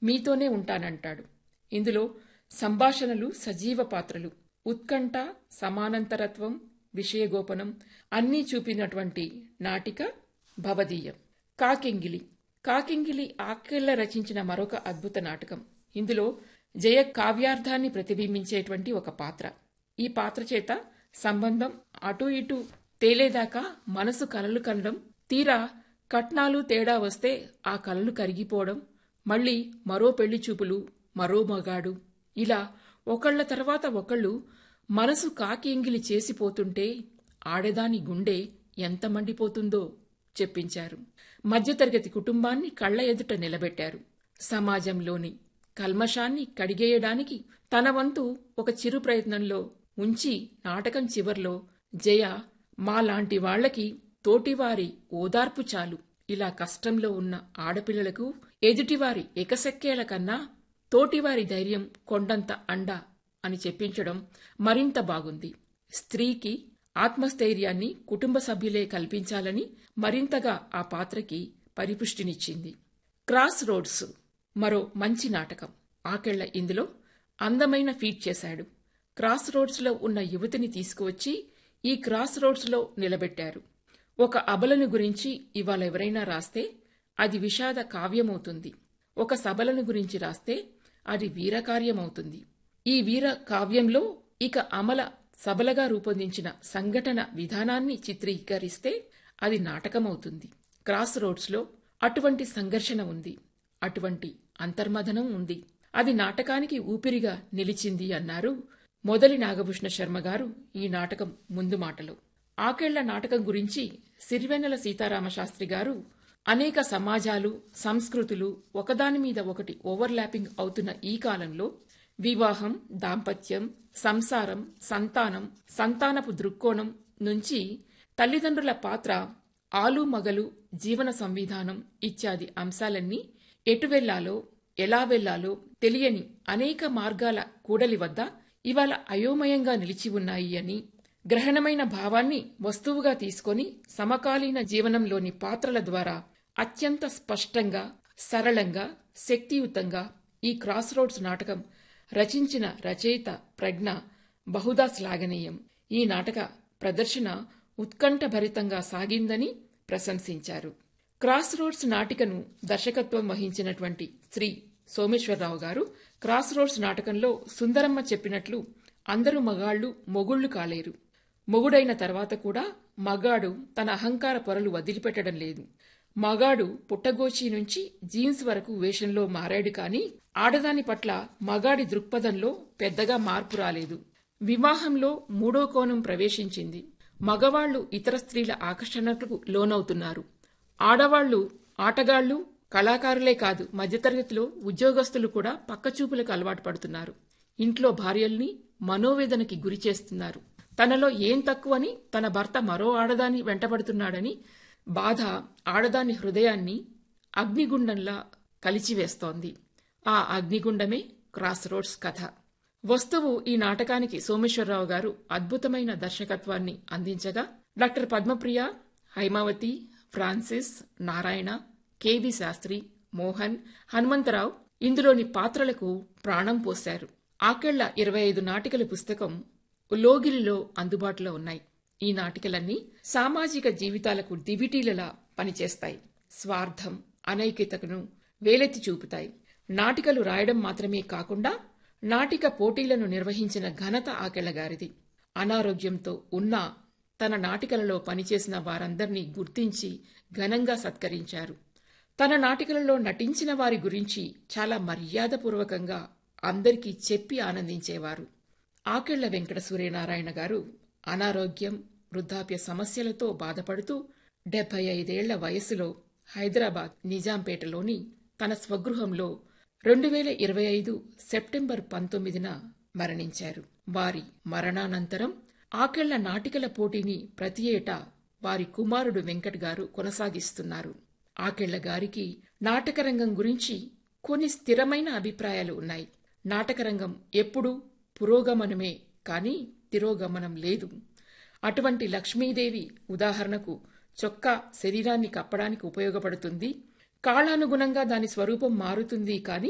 మీతోనే ఉంటానంటాడు ఇందులో సంభాషణలు సజీవ పాత్రలు ఉత్కంఠ సమానంతరత్వం విషయగోపనం అన్నీ చూపినటువంటి నాటిక భవదీయం కాకింగిలి కాకింగిలి ఆకెళ్ల రచించిన మరొక అద్భుత నాటకం ఇందులో జయ కావ్యార్థాన్ని ప్రతిబింబించేటువంటి ఒక పాత్ర ఈ పాత్ర చేత సంబంధం అటు ఇటు తేలేదాకా మనసు కలలు కనడం తీరా కట్నాలు తేడా వస్తే ఆ కలలు కరిగిపోవడం మళ్ళీ మరో పెళ్లి చూపులు మరో మగాడు ఇలా ఒకళ్ల తర్వాత ఒకళ్ళు మనసు కాకి ఎంగిలి చేసిపోతుంటే ఆడదాని గుండె ఎంత మండిపోతుందో చెప్పించారు మధ్యతరగతి కుటుంబాన్ని కళ్ల ఎదుట నిలబెట్టారు సమాజంలోని కల్మషాన్ని కడిగేయడానికి తన వంతు ఒక చిరు ప్రయత్నంలో ఉంచి నాటకం చివర్లో జయ మాలాంటి వాళ్లకి తోటివారి ఓదార్పు చాలు ఇలా కష్టంలో ఉన్న ఆడపిల్లలకు ఎదుటివారి ఎకసెక్కేల కన్నా తోటివారి ధైర్యం కొండంత అండ అని చెప్పించడం మరింత బాగుంది స్త్రీకి ఆత్మస్థైర్యాన్ని కుటుంబ సభ్యులే కల్పించాలని మరింతగా ఆ పాత్రకి పరిపుష్టినిచ్చింది క్రాస్ రోడ్స్ మరో మంచి నాటకం ఆకెళ్ల ఇందులో అందమైన ఫీట్ చేశాడు క్రాస్ రోడ్స్లో ఉన్న యువతిని తీసుకువచ్చి ఈ క్రాస్ రోడ్స్లో నిలబెట్టారు ఒక అబలను గురించి ఇవాళ ఎవరైనా రాస్తే అది విషాద కావ్యమవుతుంది ఒక సబలను గురించి రాస్తే అది వీరకార్యమవుతుంది ఈ వీర కావ్యంలో ఇక అమల సబలగా రూపొందించిన సంఘటన విధానాన్ని చిత్రీకరిస్తే అది నాటకమవుతుంది క్రాస్ రోడ్స్లో అటువంటి సంఘర్షణ ఉంది అటువంటి అంతర్మథనం ఉంది అది నాటకానికి ఊపిరిగా నిలిచింది అన్నారు మొదలి నాగభూషణ శర్మ గారు ఈ నాటకం ముందు మాటలో ఆకేళ్ల నాటకం గురించి సిరివెన్నెల సీతారామశాస్త్రి గారు అనేక సమాజాలు సంస్కృతులు ఒకదాని మీద ఒకటి ఓవర్లాపింగ్ అవుతున్న ఈ కాలంలో వివాహం దాంపత్యం సంసారం సంతానం సంతానపు దృక్కోణం నుంచి తల్లిదండ్రుల పాత్ర ఆలు మగలు జీవన సంవిధానం ఇత్యాది అంశాలన్నీ ఎటు వెళ్లాలో ఎలా వెళ్లాలో తెలియని అనేక మార్గాల కూడలి వద్ద ఇవాళ అయోమయంగా నిలిచి ఉన్నాయి అని గ్రహణమైన భావాన్ని వస్తువుగా తీసుకొని సమకాలీన జీవనంలోని పాత్రల ద్వారా అత్యంత స్పష్టంగా సరళంగా శక్తియుతంగా ఈ క్రాస్ రోడ్స్ నాటకం రచించిన రచయిత ప్రజ్ఞ బహుదా శ్లాఘనీయం ఈ నాటక ప్రదర్శన ఉత్కంఠభరితంగా సాగిందని ప్రశంసించారు క్రాస్ రోడ్స్ నాటికను దర్శకత్వం వహించినటువంటి శ్రీ సోమేశ్వరరావు గారు క్రాస్ రోడ్స్ నాటకంలో సుందరమ్మ చెప్పినట్లు అందరూ మగాళ్లు మొగుళ్లు కాలేరు మొగుడైన తర్వాత కూడా మగాడు తన అహంకార పొరలు వదిలిపెట్టడం లేదు మగాడు పుట్టగోచి నుంచి జీన్స్ వరకు వేషంలో మారాడు కాని ఆడదాని పట్ల మగాడి దృక్పథంలో పెద్దగా మార్పు రాలేదు వివాహంలో మూడో కోణం ప్రవేశించింది మగవాళ్లు ఇతర స్త్రీల ఆకర్షణకు లోనవుతున్నారు ఆడవాళ్లు ఆటగాళ్లు కళాకారులే కాదు మధ్యతరగతిలో ఉద్యోగస్తులు కూడా పక్కచూపులకు అలవాటు పడుతున్నారు ఇంట్లో భార్యల్ని మనోవేదనకి గురి చేస్తున్నారు తనలో ఏం తక్కువని తన భర్త మరో ఆడదాన్ని వెంటబడుతున్నాడని బాధ ఆడదాని హృదయాన్ని అగ్నిగుండంలా కలిచివేస్తోంది ఆ అగ్నిగుండమే క్రాస్ రోడ్స్ కథ వస్తువు ఈ నాటకానికి సోమేశ్వరరావు గారు అద్భుతమైన దర్శకత్వాన్ని అందించగా doctor Padmapriya Haimavathi Francis Narayana KV Sastry Mohan Hanumantha Rao ఇందులోని పాత్రలకు ప్రాణం పోశారు ఆకెళ్ల ఇరవై ఐదు నాటికల పుస్తకం లోగిలిలో అందుబాటులో ఉన్నాయి ఈ నాటికలన్నీ సామాజిక జీవితాలకు దివిటీలలా పనిచేస్తాయి స్వార్థం అనైక్యతను వేలెత్తి చూపుతాయి నాటికలు రాయడం మాత్రమే కాకుండా నాటిక పోటీలను నిర్వహించిన ఘనత ఆకెళ్లగారిది అనారోగ్యంతో ఉన్నా తన నాటికలలో పనిచేసిన వారందర్నీ గుర్తించి ఘనంగా సత్కరించారు తన నాటికలలో నటించిన వారి గురించి చాలా మర్యాదపూర్వకంగా అందరికీ చెప్పి ఆనందించేవారు ఆకెళ్ల వెంకట సూర్యనారాయణ గారు అనారోగ్యం వృద్ధాప్య సమస్యలతో బాధపడుతూ డెబ్బై ఐదేళ్ల వయసులో హైదరాబాద్ నిజాంపేటలోని తన స్వగృహంలో రెండు వేల ఇరవై ఐదు సెప్టెంబర్ పంతొమ్మిదిన మరణించారు వారి మరణానంతరం ఆకెళ్ల నాటికల పోటీని ప్రతి ఏటా వారి కుమారుడు వెంకట్ గారు కొనసాగిస్తున్నారు ఆకెళ్ల గారికి నాటకరంగం గురించి కొన్ని స్థిరమైన అభిప్రాయాలు ఉన్నాయి నాటకరంగం ఎప్పుడూ పురోగమనమే కాని తిరోగమనం లేదు అటువంటి లక్ష్మీదేవి ఉదాహరణకు చొక్కా శరీరాన్ని కప్పడానికి ఉపయోగపడుతుంది కాలానుగుణంగా దాని స్వరూపం మారుతుంది కాని